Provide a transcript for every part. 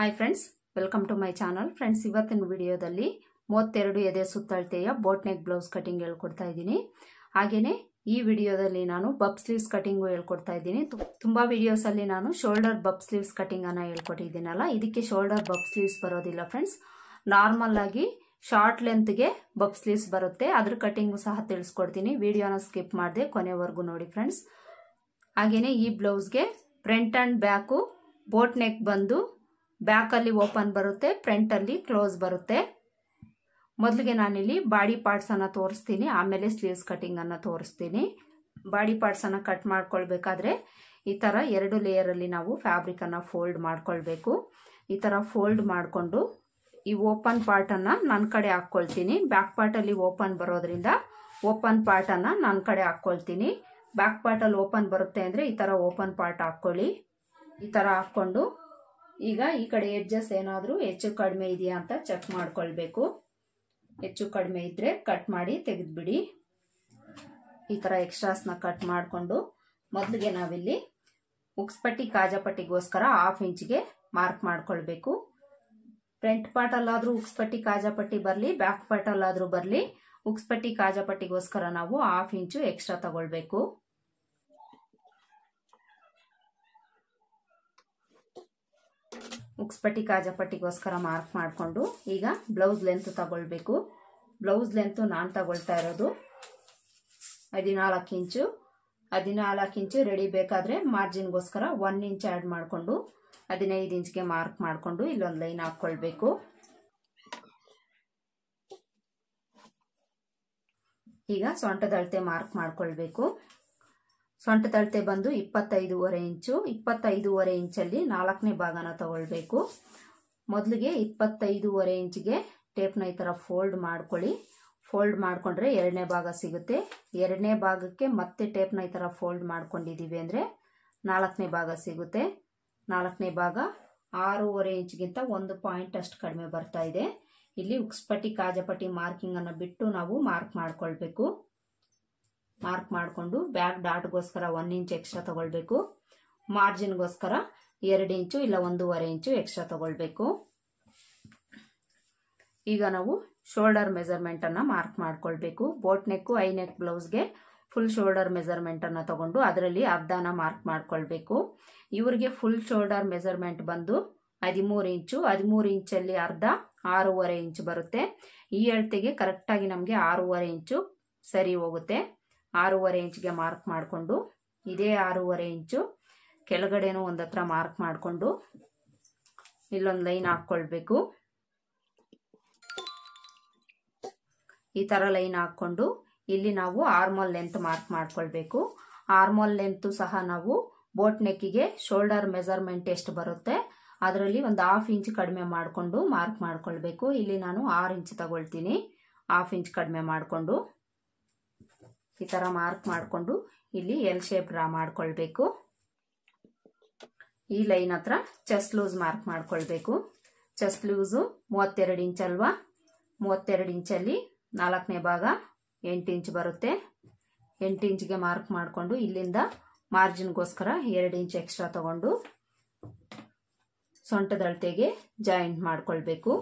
hi friends welcome to my channel friends ಇವತ್ತಿನ ವಿಡಿಯೋದಲ್ಲಿ ಮೂವತ್ತೆರಡು ಎದೆ ಸುತ್ತಳತೆಯ ಬೋಟ್ ನೆಕ್ ಬ್ಲೌಸ್ ಕಟಿಂಗ್ ಹೇಳ್ಕೊಡ್ತಾ ಇದ್ದೀನಿ ಹಾಗೆಯೇ ಈ ವಿಡಿಯೋದಲ್ಲಿ ನಾನು ಬಬ್ ಸ್ಲೀವ್ಸ್ ಕಟಿಂಗು ಹೇಳ್ಕೊಡ್ತಾ ಇದ್ದೀನಿ ತು- ತುಂಬಾ ವಿಡಿಯೋಸಲ್ಲಿ ನಾನು ಶೋಲ್ಡರ್ ಬಬ್ ಸ್ಲೀವ್ಸ್ ಕಟಿಂಗ್ ಅನ್ನ ಹೇಳ್ಕೊಟ್ಟಿದ್ದೀನಲ್ಲ ಇದಕ್ಕೆ ಶೋಲ್ಡರ್ ಬಬ್ ಸ್ಲೀವ್ಸ್ ಬರೋದಿಲ್ಲ ಫ್ರೆಂಡ್ಸ್ ನಾರ್ಮಲ್ ಆಗಿ ಶಾರ್ಟ್ ಲೆಂತ್ಗೆ ಬಬ್ ಸ್ಲೀವ್ಸ್ ಬರುತ್ತೆ ಅದ್ರ ಕಟಿಂಗು ಸಹ ತಿಳಿಸ್ಕೊಡ್ತೀನಿ ವಿಡಿಯೋನ ಸ್ಕಿಪ್ ಮಾಡದೆ ಕೊನೆವರೆಗೂ ನೋಡಿ ಫ್ರೆಂಡ್ಸ್ ಹಾಗೆಯೇ ಈ ಬ್ಲೌಸ್ಗೆ front and back boat neck ಬಂದು ಬ್ಯಾಕಲ್ಲಿ ಓಪನ್ ಬರುತ್ತೆ ಫ್ರಂಟಲ್ಲಿ ಕ್ಲೋಸ್ ಬರುತ್ತೆ ಮೊದಲಿಗೆ ನಾನಿಲ್ಲಿ ಬಾಡಿ ಪಾರ್ಟ್ಸನ್ನು ತೋರಿಸ್ತೀನಿ ಆಮೇಲೆ ಸ್ಲೀವ್ಸ್ ಕಟಿಂಗನ್ನು ತೋರಿಸ್ತೀನಿ ಬಾಡಿ ಪಾರ್ಟ್ಸನ್ನು ಕಟ್ ಮಾಡ್ಕೊಳ್ಬೇಕಾದ್ರೆ ಈ ಥರ ಎರಡು ಲೇಯರಲ್ಲಿ ನಾವು ಫ್ಯಾಬ್ರಿಕನ್ನು ಫೋಲ್ಡ್ ಮಾಡ್ಕೊಳ್ಬೇಕು ಈ ಥರ ಫೋಲ್ಡ್ ಮಾಡಿಕೊಂಡು ಈ ಓಪನ್ ಪಾರ್ಟನ್ನು ನನ್ನ ಕಡೆ ಹಾಕ್ಕೊಳ್ತೀನಿ ಬ್ಯಾಕ್ ಪಾರ್ಟಲ್ಲಿ ಓಪನ್ ಬರೋದ್ರಿಂದ ಓಪನ್ ಪಾರ್ಟನ್ನು ನನ್ನ ಕಡೆ ಹಾಕ್ಕೊಳ್ತೀನಿ ಬ್ಯಾಕ್ ಪಾರ್ಟಲ್ಲಿ ಓಪನ್ ಬರುತ್ತೆ ಅಂದರೆ ಈ ಥರ ಓಪನ್ ಪಾರ್ಟ್ ಹಾಕ್ಕೊಳ್ಳಿ ಈ ಥರ ಹಾಕ್ಕೊಂಡು ಈಗ ಈ ಕಡೆ ಎಡ್ಜಸ್ ಏನಾದರೂ ಹೆಚ್ಚು ಕಡಿಮೆ ಇದೆಯಾ ಅಂತ ಚೆಕ್ ಮಾಡ್ಕೊಳ್ಬೇಕು ಹೆಚ್ಚು ಕಡಿಮೆ ಇದ್ದರೆ ಕಟ್ ಮಾಡಿ ತೆಗೆದುಬಿಡಿ ಈ ಥರ ಎಕ್ಸ್ಟ್ರಾಸ್ನ ಕಟ್ ಮಾಡಿಕೊಂಡು ಮೊದಲಿಗೆ ನಾವಿಲ್ಲಿ ಉಕ್ಸ್ಪಟ್ಟಿ ಕಾಜಾಪಟ್ಟಿಗೋಸ್ಕರ ಹಾಫ್ ಇಂಚ್ಗೆ ಮಾರ್ಕ್ ಮಾಡ್ಕೊಳ್ಬೇಕು ಫ್ರಂಟ್ ಪಾರ್ಟಲ್ಲಾದರೂ ಉಕ್ಸ್ಪಟ್ಟಿ ಕಾಜಾಪಟ್ಟಿ ಬರಲಿ ಬ್ಯಾಕ್ ಪಾರ್ಟಲ್ಲಾದರೂ ಬರಲಿ ಉಕ್ಸ್ಪಟ್ಟಿ ಕಾಜಾಪಟ್ಟಿಗೋಸ್ಕರ ನಾವು ಹಾಫ್ ಇಂಚು ಎಕ್ಸ್ಟ್ರಾ ತಗೊಳ್ಬೇಕು ಉಕ್ಸ್ಪಟ್ಟಿ ಕಾಜಾಪಟ್ಟಿಗೋಸ್ಕರ ಮಾರ್ಕ್ ಮಾಡಿಕೊಂಡು ಈಗ ಬ್ಲೌಸ್ ಲೆಂತ್ ತಗೊಳ್ಬೇಕು ಬ್ಲೌಸ್ ಲೆಂತು ನಾನು ತಗೊಳ್ತಾ ಇರೋದು ಹದಿನಾಲ್ಕು ಇಂಚು ಹದಿನಾಲ್ಕು ಇಂಚು ರೆಡಿ ಬೇಕಾದರೆ ಮಾರ್ಜಿನ್ಗೋಸ್ಕರ ಒನ್ ಇಂಚ್ ಆ್ಯಡ್ ಮಾಡಿಕೊಂಡು ಹದಿನೈದು ಇಂಚ್ಗೆ ಮಾರ್ಕ್ ಮಾಡಿಕೊಂಡು ಇಲ್ಲೊಂದು ಲೈನ್ ಹಾಕ್ಕೊಳ್ಬೇಕು ಈಗ ಸೊಂಟದ ಅಳತೆ ಮಾರ್ಕ್ ಮಾಡ್ಕೊಳ್ಬೇಕು ಸೊಂಟದ ಅಳತೆ ಬಂದು ಇಪ್ಪತ್ತೈದೂವರೆ ಇಂಚು ಇಪ್ಪತ್ತೈದೂವರೆ ಇಂಚಲ್ಲಿ ನಾಲ್ಕನೇ ಭಾಗನ ತಗೊಳ್ಬೇಕು ಮೊದಲಿಗೆ ಇಪ್ಪತ್ತೈದೂವರೆ ಇಂಚಿಗೆ ಟೇಪ್ನ ಈ ಥರ ಫೋಲ್ಡ್ ಮಾಡ್ಕೊಳ್ಳಿ ಫೋಲ್ಡ್ ಮಾಡಿಕೊಂಡ್ರೆ ಎರಡನೇ ಭಾಗ ಸಿಗುತ್ತೆ ಎರಡನೇ ಭಾಗಕ್ಕೆ ಮತ್ತೆ ಟೇಪ್ನ ಈ ಥರ ಫೋಲ್ಡ್ ಮಾಡ್ಕೊಂಡಿದ್ದೀವಿ ಅಂದರೆ ನಾಲ್ಕನೇ ಭಾಗ ಸಿಗುತ್ತೆ ನಾಲ್ಕನೇ ಭಾಗ ಆರೂವರೆ ಇಂಚ್ಗಿಂತ ಒಂದು ಪಾಯಿಂಟ್ ಅಷ್ಟು ಕಡಿಮೆ ಬರ್ತಾ ಇದೆ ಇಲ್ಲಿ ಉಕ್ಸ್ಪಟ್ಟಿ ಕಾಜಪಟ್ಟಿ ಮಾರ್ಕಿಂಗನ್ನು ಬಿಟ್ಟು ನಾವು ಮಾರ್ಕ್ ಮಾಡ್ಕೊಳ್ಬೇಕು ಮಾರ್ಕ್ ಮಾಡಿಕೊಂಡು ಬ್ಯಾಕ್ ಡಾಟ್ಗೋಸ್ಕರ ಒನ್ ಇಂಚ್ ಎಕ್ಸ್ಟ್ರಾ ತಗೊಳ್ಬೇಕು ಮಾರ್ಜಿನ್ಗೋಸ್ಕರ ಎರಡು ಇಂಚು ಇಲ್ಲ ಒಂದೂವರೆ ಇಂಚು ಎಕ್ಸ್ಟ್ರಾ ತಗೊಳ್ಬೇಕು ಈಗ ನಾವು ಶೋಲ್ಡರ್ ಮೆಜರ್ಮೆಂಟನ್ನು ಮಾರ್ಕ್ ಮಾಡ್ಕೊಳ್ಬೇಕು ಬೋಟ್ ನೆಕ್ಕು ಐ ನೆಕ್ ಬ್ಲೌಸ್ಗೆ ಫುಲ್ ಶೋಲ್ಡರ್ ಮೆಜರ್ಮೆಂಟನ್ನು ತಗೊಂಡು ಅದರಲ್ಲಿ ಅರ್ಧನ ಮಾರ್ಕ್ ಮಾಡ್ಕೊಳ್ಬೇಕು ಇವರಿಗೆ ಫುಲ್ ಶೋಲ್ಡರ್ ಮೆಜರ್ಮೆಂಟ್ ಬಂದು ಹದಿಮೂರು ಇಂಚು ಹದಿಮೂರು ಇಂಚಲ್ಲಿ ಅರ್ಧ ಆರೂವರೆ ಇಂಚು ಬರುತ್ತೆ ಈ ಅಳತೆಗೆ ಕರೆಕ್ಟಾಗಿ ನಮಗೆ ಆರೂವರೆ ಇಂಚು ಸರಿ ಹೋಗುತ್ತೆ ಆರೂವರೆ ಇಂಚ್ಗೆ ಮಾರ್ಕ್ ಮಾಡಿಕೊಂಡು ಇದೇ ಆರೂವರೆ ಇಂಚು ಕೆಳಗಡೆನೂ ಒಂದು ಹತ್ರ ಮಾರ್ಕ್ ಮಾಡಿಕೊಂಡು ಇಲ್ಲೊಂದು ಲೈನ್ ಹಾಕ್ಕೊಳ್ಬೇಕು ಈ ಥರ ಲೈನ್ ಹಾಕ್ಕೊಂಡು ಇಲ್ಲಿ ನಾವು ಆರ್ಮೋಲ್ ಲೆಂತ್ ಮಾರ್ಕ್ ಮಾಡ್ಕೊಳ್ಬೇಕು ಆರ್ಮೋಲ್ ಲೆಂತು ಸಹ ನಾವು ಬೋಟ್ ನೆಕ್ಕಿಗೆ ಶೋಲ್ಡರ್ ಮೆಜರ್ಮೆಂಟ್ ಎಷ್ಟು ಬರುತ್ತೆ ಅದರಲ್ಲಿ ಒಂದು ಹಾಫ್ ಇಂಚ್ ಕಡಿಮೆ ಮಾಡಿಕೊಂಡು ಮಾರ್ಕ್ ಮಾಡ್ಕೊಳ್ಬೇಕು ಇಲ್ಲಿ ನಾನು ಆರು ಇಂಚ್ ತಗೊಳ್ತೀನಿ ಹಾಫ್ ಇಂಚ್ ಕಡಿಮೆ ಮಾಡಿಕೊಂಡು ಈ ಥರ ಮಾರ್ಕ್ ಮಾಡಿಕೊಂಡು ಇಲ್ಲಿ ಎಲ್ ಶೇಪ್ ಡ್ರಾ ಮಾಡ್ಕೊಳ್ಬೇಕು ಈ ಲೈನ್ ಹತ್ರ ಚೆಸ್ಟ್ ಲೂಸ್ ಮಾರ್ಕ್ ಮಾಡ್ಕೊಳ್ಬೇಕು ಚೆಸ್ಟ್ ಲೂಸು ಮೂವತ್ತೆರಡು ಇಂಚ್ ಅಲ್ವಾ ಮೂವತ್ತೆರಡು ಇಂಚಲ್ಲಿ ನಾಲ್ಕನೇ ಭಾಗ ಎಂಟು ಇಂಚ್ ಬರುತ್ತೆ ಎಂಟು ಇಂಚ್ಗೆ ಮಾರ್ಕ್ ಮಾಡಿಕೊಂಡು ಇಲ್ಲಿಂದ ಮಾರ್ಜಿನ್ಗೋಸ್ಕರ ಎರಡು ಇಂಚ್ ಎಕ್ಸ್ಟ್ರಾ ತಗೊಂಡು ಸೊಂಟದ ಅಳತೆಗೆ ಜಾಯಿಂಟ್ ಮಾಡ್ಕೊಳ್ಬೇಕು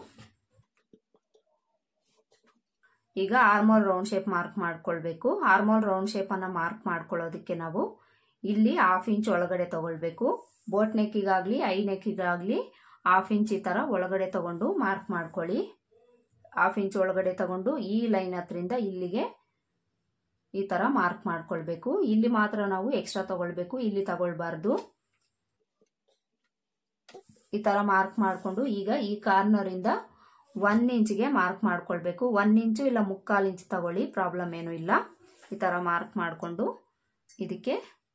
ಈಗ ಆರ್ಮೋಲ್ ರೌಂಡ್ ಶೇಪ್ ಮಾರ್ಕ್ ಮಾಡ್ಕೊಳ್ಬೇಕು ಆರ್ಮೋಲ್ ರೌಂಡ್ ಶೇಪನ್ನು ಮಾರ್ಕ್ ಮಾಡ್ಕೊಳ್ಳೋದಕ್ಕೆ ನಾವು ಇಲ್ಲಿ ಹಾಫ್ ಇಂಚ್ ಒಳಗಡೆ ತಗೊಳ್ಬೇಕು ಬೋಟ್ ನೆಕ್ಕಿಗಾಗಲಿ ಐ ನೆಕ್ಕಿಗಾಗಲಿ ಹಾಫ್ ಇಂಚ್ ಈ ಥರ ಒಳಗಡೆ ತಗೊಂಡು ಮಾರ್ಕ್ ಮಾಡ್ಕೊಳ್ಳಿ ಹಾಫ್ ಇಂಚ್ ಒಳಗಡೆ ತಗೊಂಡು ಈ ಲೈನ್ ಹತ್ರಿಂದ ಇಲ್ಲಿಗೆ ಈ ಥರ ಮಾರ್ಕ್ ಮಾಡ್ಕೊಳ್ಬೇಕು ಇಲ್ಲಿ ಮಾತ್ರ ನಾವು ಎಕ್ಸ್ಟ್ರಾ ತಗೊಳ್ಬೇಕು ಇಲ್ಲಿ ತಗೊಳ್ಬಾರ್ದು ಈ ಥರ ಮಾರ್ಕ್ ಮಾಡಿಕೊಂಡು ಈಗ ಈ ಕಾರ್ನರಿಂದ ಒನ್ ಇಂಚ್ಗೆ ಮಾರ್ಕ್ ಮಾಡ್ಕೊಳ್ಬೇಕು ಒನ್ ಇಂಚು ಇಲ್ಲ ಮುಕ್ಕಾಲು ಇಂಚ್ ತಗೊಳ್ಳಿ ಪ್ರಾಬ್ಲಮ್ ಏನೂ ಇಲ್ಲ ಈ ಥರ ಮಾರ್ಕ್ ಮಾಡಿಕೊಂಡು ಇದಕ್ಕೆ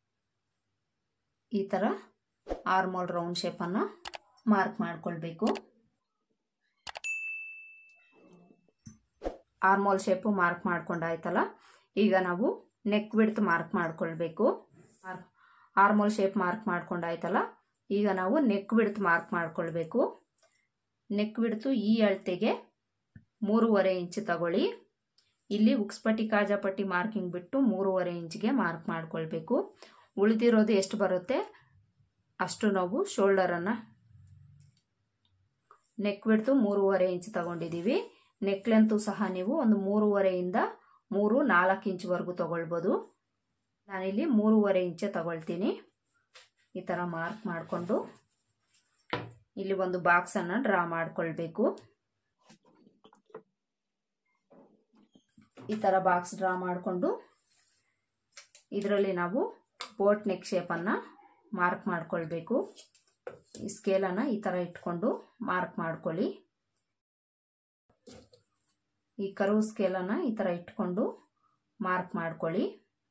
ಈ ಥರ ಆರ್ಮೋಲ್ ರೌಂಡ್ ಶೇಪನ್ನು ಮಾರ್ಕ್ ಮಾಡ್ಕೊಳ್ಬೇಕು ಆರ್ಮೋಲ್ ಶೇಪು ಮಾರ್ಕ್ ಮಾಡ್ಕೊಂಡಾಯ್ತಲ್ಲ ಈಗ ನಾವು ನೆಕ್ ಬಿಡ್ತ್ ಮಾರ್ಕ್ ಮಾಡ್ಕೊಳ್ಬೇಕು ಆರ್ಮೋಲ್ ಶೇಪ್ ಮಾರ್ಕ್ ಮಾಡ್ಕೊಂಡಾಯ್ತಲ್ಲ ಈಗ ನಾವು ನೆಕ್ ಬಿಡ್ತ್ ಮಾರ್ಕ್ ಮಾಡ್ಕೊಳ್ಬೇಕು ನೆಕ್ ಬಿಡ್ತು ಈ ಅಳತೆಗೆ ಮೂರುವರೆ ಇಂಚ್ ತಗೊಳ್ಳಿ ಇಲ್ಲಿ ಉಕ್ಸ್ಪಟ್ಟಿ ಕಾಜಾಪಟ್ಟಿ ಮಾರ್ಕಿಂಗ್ ಬಿಟ್ಟು ಮೂರುವರೆ ಇಂಚ್ಗೆ ಮಾರ್ಕ್ ಮಾಡ್ಕೊಳ್ಬೇಕು ಉಳಿದಿರೋದು ಎಷ್ಟು ಬರುತ್ತೆ ಅಷ್ಟು ನಾವು ಶೋಲ್ಡರನ್ನು ನೆಕ್ ಬಿಡ್ತು ಮೂರುವರೆ ಇಂಚ್ ತಗೊಂಡಿದ್ದೀವಿ ನೆಕ್ ಲೆಂತು ಸಹ ನೀವು ಒಂದು ಮೂರುವರೆಯಿಂದ ಮೂರು ನಾಲ್ಕು ಇಂಚ್ವರೆಗೂ ತಗೊಳ್ಬೋದು ನಾನಿಲ್ಲಿ ಮೂರುವರೆ ಇಂಚೆ ತಗೊಳ್ತೀನಿ ಈ ಥರ ಮಾರ್ಕ್ ಮಾಡಿಕೊಂಡು ಇಲ್ಲಿ ಒಂದು ಬಾಕ್ಸನ್ನು ಡ್ರಾ ಮಾಡಿಕೊಳ್ಬೇಕು ಈ ಥರ ಬಾಕ್ಸ್ ಡ್ರಾ ಮಾಡಿಕೊಂಡು ಇದರಲ್ಲಿ ನಾವು ಬೋಟ್ ನೆಕ್ ಶೇಪನ್ನು ಮಾರ್ಕ್ ಮಾಡಿಕೊಳ್ಬೇಕು ಈ ಸ್ಕೇಲನ್ನು ಈ ಥರ ಇಟ್ಕೊಂಡು ಮಾರ್ಕ್ ಮಾಡ್ಕೊಳ್ಳಿ ಈ ಕರು ಸ್ಕೇಲನ್ನು ಈ ಥರ ಇಟ್ಕೊಂಡು ಮಾರ್ಕ್ ಮಾಡ್ಕೊಳ್ಳಿ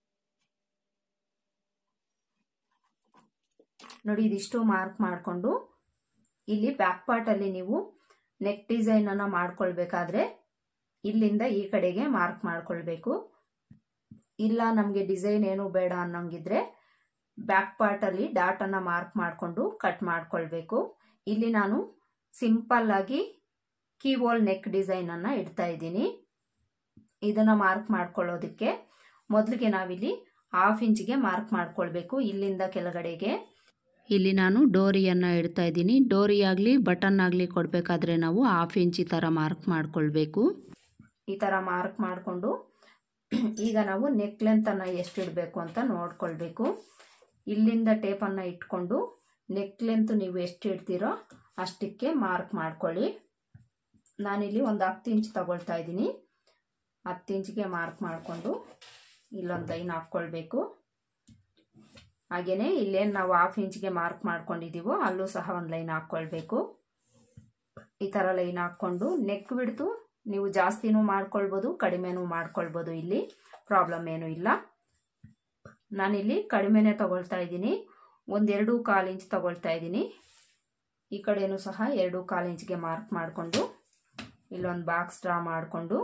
ನೋಡಿ ಇದಿಷ್ಟು ಮಾರ್ಕ್ ಮಾಡಿಕೊಂಡು ಇಲ್ಲಿ ಬ್ಯಾಕ್ ಪಾರ್ಟಲ್ಲಿ ನೀವು ನೆಕ್ ಡಿಸೈನನ್ನು ಮಾಡ್ಕೊಳ್ಬೇಕಾದ್ರೆ ಇಲ್ಲಿಂದ ಈ ಕಡೆಗೆ ಮಾರ್ಕ್ ಮಾಡ್ಕೊಳ್ಬೇಕು ಇಲ್ಲ ನಮಗೆ ಡಿಸೈನ್ ಏನು ಬೇಡ ಅನ್ನೋಂಗಿದ್ರೆ ಬ್ಯಾಕ್ ಪಾರ್ಟಲ್ಲಿ ಡಾಟನ್ನು ಮಾರ್ಕ್ ಮಾಡಿಕೊಂಡು ಕಟ್ ಮಾಡ್ಕೊಳ್ಬೇಕು ಇಲ್ಲಿ ನಾನು ಸಿಂಪಲ್ ಆಗಿ ಕೀಬೋಲ್ ನೆಕ್ ಡಿಸೈನನ್ನು ಇಡ್ತಾ ಇದ್ದೀನಿ ಇದನ್ನು ಮಾರ್ಕ್ ಮಾಡ್ಕೊಳ್ಳೋದಕ್ಕೆ ಮೊದಲಿಗೆ ನಾವಿಲ್ಲಿ ಹಾಫ್ ಇಂಚಿಗೆ ಮಾರ್ಕ್ ಮಾಡ್ಕೊಳ್ಬೇಕು ಇಲ್ಲಿಂದ ಕೆಳಗಡೆಗೆ ಇಲ್ಲಿ ನಾನು ಡೋರಿಯನ್ನು ಇಡ್ತಾ ಇದ್ದೀನಿ ಡೋರಿ ಆಗಲಿ ಬಟನ್ ಆಗಲಿ ಕೊಡಬೇಕಾದ್ರೆ ನಾವು ಹಾಫ್ ಇಂಚ್ ಈ ಥರ ಮಾರ್ಕ್ ಮಾಡ್ಕೊಳ್ಬೇಕು ಈ ಥರ ಮಾರ್ಕ್ ಮಾಡಿಕೊಂಡು ಈಗ ನಾವು ನೆಕ್ ಲೆಂತನ್ನು ಎಷ್ಟು ಇಡಬೇಕು ಅಂತ ನೋಡ್ಕೊಳ್ಬೇಕು ಇಲ್ಲಿಂದ ಟೇಪನ್ನು ಇಟ್ಕೊಂಡು ನೆಕ್ ಲೆಂತ್ ನೀವು ಎಷ್ಟು ಇಡ್ತೀರೋ ಅಷ್ಟಕ್ಕೆ ಮಾರ್ಕ್ ಮಾಡ್ಕೊಳ್ಳಿ ನಾನಿಲ್ಲಿ ಒಂದು ಹತ್ತು ಇಂಚ್ ತಗೊಳ್ತಾ ಇದ್ದೀನಿ ಹತ್ತು ಇಂಚಿಗೆ ಮಾರ್ಕ್ ಮಾಡಿಕೊಂಡು ಇಲ್ಲೊಂದು ಲೈನ್ ಹಾಕ್ಕೊಳ್ಬೇಕು ಹಾಗೆಯೇ ಇಲ್ಲೇನು ನಾವು ಹಾಫ್ ಇಂಚ್ಗೆ ಮಾರ್ಕ್ ಮಾಡ್ಕೊಂಡಿದ್ದೀವೋ ಅಲ್ಲೂ ಸಹ ಒಂದು ಲೈನ್ ಹಾಕ್ಕೊಳ್ಬೇಕು ಈ ಥರ ಲೈನ್ ಹಾಕ್ಕೊಂಡು ನೆಕ್ ಬಿಡ್ತು ನೀವು ಜಾಸ್ತಿನೂ ಮಾಡ್ಕೊಳ್ಬೋದು ಕಡಿಮೆನೂ ಮಾಡ್ಕೊಳ್ಬೋದು ಇಲ್ಲಿ ಪ್ರಾಬ್ಲಮ್ ಏನೂ ಇಲ್ಲ ನಾನಿಲ್ಲಿ ಕಡಿಮೆನೇ ತಗೊಳ್ತಾ ಇದ್ದೀನಿ ಒಂದೆರಡು ಕಾಲು ಇಂಚ್ ತಗೊಳ್ತಾ ಇದ್ದೀನಿ ಈ ಕಡೆನೂ ಸಹ ಎರಡು ಕಾಲು ಇಂಚ್ಗೆ ಮಾರ್ಕ್ ಮಾಡಿಕೊಂಡು ಇಲ್ಲೊಂದು ಬಾಕ್ಸ್ ಡ್ರಾ ಮಾಡಿಕೊಂಡು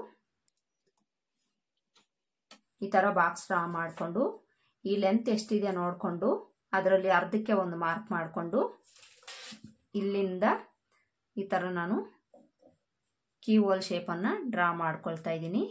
ಈ ಥರ ಬಾಕ್ಸ್ ಡ್ರಾ ಮಾಡಿಕೊಂಡು ಈ ಲೆಂತ್ ಎಷ್ಟಿದೆ ನೋಡಿಕೊಂಡು ಅದರಲ್ಲಿ ಅರ್ಧಕ್ಕೆ ಒಂದು ಮಾರ್ಕ್ ಮಾಡಿಕೊಂಡು ಇಲ್ಲಿಂದ ಈ ಥರ ನಾನು ಕೀ ಹೋಲ್ ಶೇಪನ್ನು ಡ್ರಾ ಮಾಡ್ಕೊಳ್ತಾ ಇದ್ದೀನಿ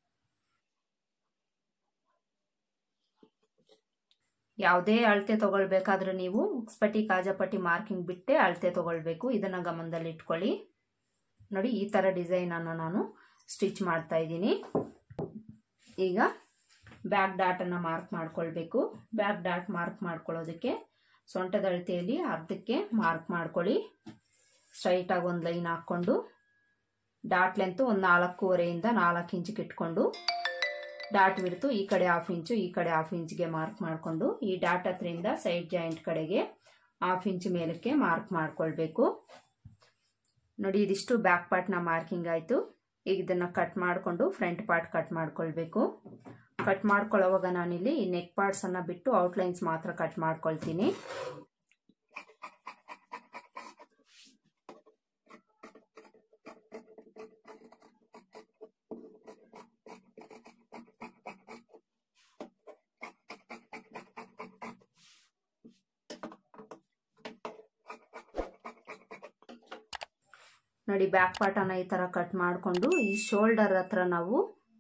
ಯಾವುದೇ ಅಳತೆ ತಗೊಳ್ಬೇಕಾದ್ರೆ ನೀವು ಉಕ್ಸ್ಪಟ್ಟಿ ಕಾಜಾಪಟ್ಟಿ ಮಾರ್ಕಿಂಗ್ ಬಿಟ್ಟೆ ಅಳತೆ ತಗೊಳ್ಬೇಕು ಇದನ್ನು ಗಮನದಲ್ಲಿ ಇಟ್ಕೊಳ್ಳಿ ನೋಡಿ ಈ ಥರ ಡಿಸೈನನ್ನು ನಾನು ಸ್ಟಿಚ್ ಮಾಡ್ತಾ ಇದ್ದೀನಿ ಈಗ ಬ್ಯಾಕ್ ಡಾಟನ್ನು ಮಾರ್ಕ್ ಮಾಡ್ಕೊಳ್ಬೇಕು ಬ್ಯಾಕ್ ಡಾಟ್ ಮಾರ್ಕ್ ಮಾಡ್ಕೊಳ್ಳೋದಕ್ಕೆ ಸೊಂಟದ ಅಳತೆಯಲ್ಲಿ ಅರ್ಧಕ್ಕೆ ಮಾರ್ಕ್ ಮಾಡ್ಕೊಳ್ಳಿ ಸ್ಟ್ರೈಟಾಗಿ ಒಂದು ಲೈನ್ ಹಾಕ್ಕೊಂಡು ಡಾಟ್ ಲೆಂತು ಒಂದು ನಾಲ್ಕೂವರೆಯಿಂದ ನಾಲ್ಕು ಇಂಚಿಗೆ ಇಟ್ಕೊಂಡು ಡಾಟ್ ಬಿಡ್ತು ಈ ಕಡೆ ಹಾಫ್ ಇಂಚು ಈ ಕಡೆ ಹಾಫ್ ಇಂಚ್ಗೆ ಮಾರ್ಕ್ ಮಾಡಿಕೊಂಡು ಈ ಡಾಟ್ ಹತ್ರಿಂದ ಸೈಡ್ ಜಾಯಿಂಟ್ ಕಡೆಗೆ ಹಾಫ್ ಇಂಚ್ ಮೇಲಕ್ಕೆ ಮಾರ್ಕ್ ಮಾಡ್ಕೊಳ್ಬೇಕು ನೋಡಿ ಇದಿಷ್ಟು ಬ್ಯಾಕ್ ಪಾರ್ಟ್ನ ಮಾರ್ಕಿಂಗ್ ಆಯಿತು ಈಗ ಇದನ್ನು ಕಟ್ ಮಾಡಿಕೊಂಡು ಫ್ರಂಟ್ ಪಾರ್ಟ್ ಕಟ್ ಮಾಡ್ಕೊಳ್ಬೇಕು ಕಟ್ ಮಾಡ್ಕೊಳ್ಳೋವಾಗ ನಾನಿಲ್ಲಿ ಈ ನೆಕ್ ಪಾರ್ಟ್ಸನ್ನು ಬಿಟ್ಟು ಔಟ್ಲೈನ್ಸ್ ಮಾತ್ರ ಕಟ್ ಮಾಡ್ಕೊಳ್ತೀನಿ ನೋಡಿ ಬ್ಯಾಕ್ ಪಾರ್ಟನ್ನು ಈ ಥರ ಕಟ್ ಮಾಡಿಕೊಂಡು ಈ ಶೋಲ್ಡರ್ ಹತ್ರ ನಾವು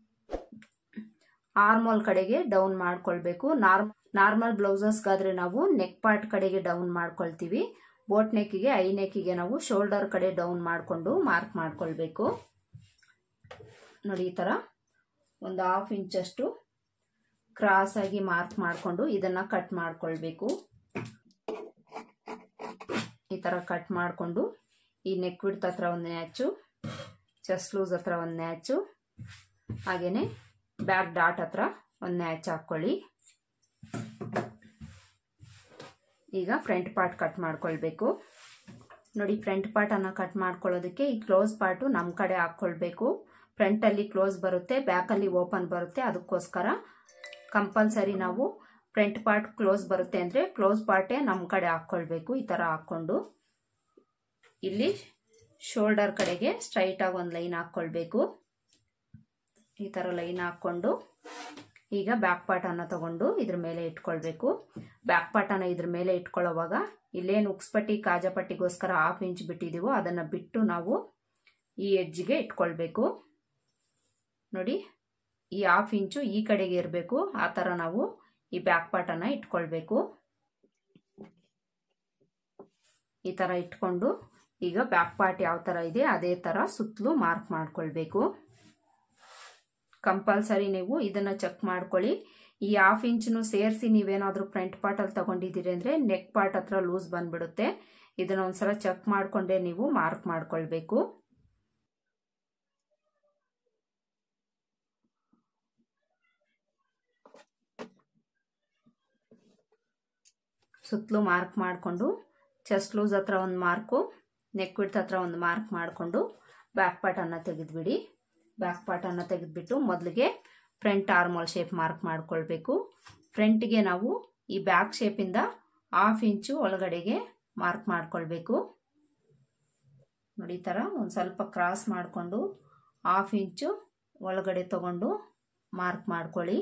ಆರ್ಮೋಲ್ ಕಡೆಗೆ ಡೌನ್ ಮಾಡ್ಕೊಳ್ಬೇಕು ನಾರ್ಮ್ ನಾರ್ಮಲ್ ಬ್ಲೌಸಸ್ಗಾದ್ರೆ ನಾವು ನೆಕ್ ಪಾರ್ಟ್ ಕಡೆಗೆ ಡೌನ್ ಮಾಡ್ಕೊಳ್ತೀವಿ ಬೋಟ್ ನೆಕ್ಕಿಗೆ ಐ ನೆಕ್ಕಿಗೆ ನಾವು ಶೋಲ್ಡರ್ ಕಡೆ ಡೌನ್ ಮಾಡಿಕೊಂಡು ಮಾರ್ಕ್ ಮಾಡ್ಕೊಳ್ಬೇಕು ನೋಡಿ ಈ ಥರ ಒಂದು ಹಾಫ್ ಇಂಚಷ್ಟು ಕ್ರಾಸಾಗಿ ಮಾರ್ಕ್ ಮಾಡಿಕೊಂಡು ಇದನ್ನು ಕಟ್ ಮಾಡ್ಕೊಳ್ಬೇಕು ಈ ಥರ ಕಟ್ ಮಾಡಿಕೊಂಡು ಈ ನೆಕ್ ಬಿಡ್ತ್ ಹತ್ರ ಒಂದು ನ್ಯಾಚು ಚೆಸ್ಟ್ ಲೂಸ್ ಹತ್ರ ಒಂದು ನ್ಯಾಚು ಹಾಗೆಯೇ ಬ್ಯಾಕ್ ಡಾಟ್ ಹತ್ರ ಒಂದು ನ್ಯಾಚ್ ಹಾಕ್ಕೊಳ್ಳಿ ಈಗ ಫ್ರಂಟ್ ಪಾರ್ಟ್ ಕಟ್ ಮಾಡ್ಕೊಳ್ಬೇಕು ನೋಡಿ ಫ್ರಂಟ್ ಪಾರ್ಟನ್ನು ಕಟ್ ಮಾಡ್ಕೊಳ್ಳೋದಕ್ಕೆ ಈ ಕ್ಲೋಸ್ ಪಾರ್ಟು ನಮ್ಮ ಕಡೆ ಹಾಕ್ಕೊಳ್ಬೇಕು ಫ್ರಂಟಲ್ಲಿ ಕ್ಲೋಸ್ ಬರುತ್ತೆ ಬ್ಯಾಕಲ್ಲಿ ಓಪನ್ ಬರುತ್ತೆ ಅದಕ್ಕೋಸ್ಕರ ಕಂಪಲ್ಸರಿ ನಾವು ಫ್ರಂಟ್ ಪಾರ್ಟ್ ಕ್ಲೋಸ್ ಬರುತ್ತೆ ಅಂದರೆ ಕ್ಲೋಸ್ ಪಾರ್ಟೇ ನಮ್ಮ ಕಡೆ ಹಾಕ್ಕೊಳ್ಬೇಕು ಈ ಥರ ಹಾಕ್ಕೊಂಡು ಇಲ್ಲಿ ಶೋಲ್ಡರ್ ಕಡೆಗೆ ಸ್ಟ್ರೈಟಾಗಿ ಒಂದು ಲೈನ್ ಹಾಕ್ಕೊಳ್ಬೇಕು ಈ ಥರ ಲೈನ್ ಹಾಕ್ಕೊಂಡು ಈಗ ಬ್ಯಾಕ್ ಪಾರ್ಟನ್ನು ತಗೊಂಡು ಇದ್ರ ಮೇಲೆ ಇಟ್ಕೊಳ್ಬೇಕು ಬ್ಯಾಕ್ ಪಾರ್ಟನ್ನು ಇದ್ರ ಮೇಲೆ ಇಟ್ಕೊಳ್ಳೋವಾಗ ಇಲ್ಲೇನು ಉಕ್ಸ್ಪಟ್ಟಿ ಕಾಜಪಟ್ಟಿಗೋಸ್ಕರ ಹಾಫ್ ಇಂಚ್ ಬಿಟ್ಟಿದ್ದೀವೋ ಅದನ್ನು ಬಿಟ್ಟು ನಾವು ಈ ಎಡ್ಜಿಗೆ ಇಟ್ಕೊಳ್ಬೇಕು ನೋಡಿ ಈ ಹಾಫ್ ಇಂಚು ಈ ಕಡೆಗೆ ಇರಬೇಕು ಆ ಥರ ನಾವು ಈ ಬ್ಯಾಕ್ ಪಾರ್ಟನ್ನು ಇಟ್ಕೊಳ್ಬೇಕು ಈ ಥರ ಇಟ್ಕೊಂಡು ಈಗ ಬ್ಯಾಕ್ ಪಾರ್ಟ್ ಯಾವ ಥರ ಇದೆ ಅದೇ ಥರ ಸುತ್ತಲೂ ಮಾರ್ಕ್ ಮಾಡ್ಕೊಳ್ಬೇಕು ಕಂಪಲ್ಸರಿ ನೀವು ಇದನ್ನು ಚೆಕ್ ಮಾಡ್ಕೊಳ್ಳಿ ಈ ಹಾಫ್ ಇಂಚ್ನು ಸೇರಿಸಿ ನೀವೇನಾದರೂ ಫ್ರಂಟ್ ಪಾರ್ಟಲ್ಲಿ ತಗೊಂಡಿದ್ದೀರಿ ಅಂದರೆ ನೆಕ್ ಪಾರ್ಟ್ ಹತ್ರ ಲೂಸ್ ಬಂದ್ಬಿಡುತ್ತೆ ಇದನ್ನ ಒಂದ್ಸಲ ಚೆಕ್ ಮಾಡಿಕೊಂಡೇ ನೀವು ಮಾರ್ಕ್ ಮಾಡ್ಕೊಳ್ಬೇಕು ಸುತ್ತಲೂ ಮಾರ್ಕ್ ಮಾಡಿಕೊಂಡು ಚೆಸ್ಟ್ ಲೂಸ್ ಹತ್ರ ಒಂದು ಮಾರ್ಕು ನೆಕ್ ವಿಡ್ತ್ ಹತ್ರ ಒಂದು ಮಾರ್ಕ್ ಮಾಡಿಕೊಂಡು ಬ್ಯಾಕ್ ಪಾರ್ಟನ್ನು ತೆಗೆದುಬಿಡಿ ಬ್ಯಾಕ್ ಪಾರ್ಟನ್ನು ತೆಗೆದುಬಿಟ್ಟು ಮೊದಲಿಗೆ ಫ್ರಂಟ್ ಆರ್ಮೋಲ್ ಶೇಪ್ ಮಾರ್ಕ್ ಮಾಡ್ಕೊಳ್ಬೇಕು ಫ್ರಂಟ್ಗೆ ನಾವು ಈ ಬ್ಯಾಕ್ ಶೇಪಿಂದ ಹಾಫ್ ಇಂಚು ಒಳಗಡೆಗೆ ಮಾರ್ಕ್ ಮಾಡ್ಕೊಳ್ಬೇಕು ನೋಡಿ ಈ ಥರ ಒಂದು ಸ್ವಲ್ಪ ಕ್ರಾಸ್ ಮಾಡಿಕೊಂಡು ಹಾಫ್ ಇಂಚು ಒಳಗಡೆ ತಗೊಂಡು ಮಾರ್ಕ್ ಮಾಡ್ಕೊಳ್ಳಿ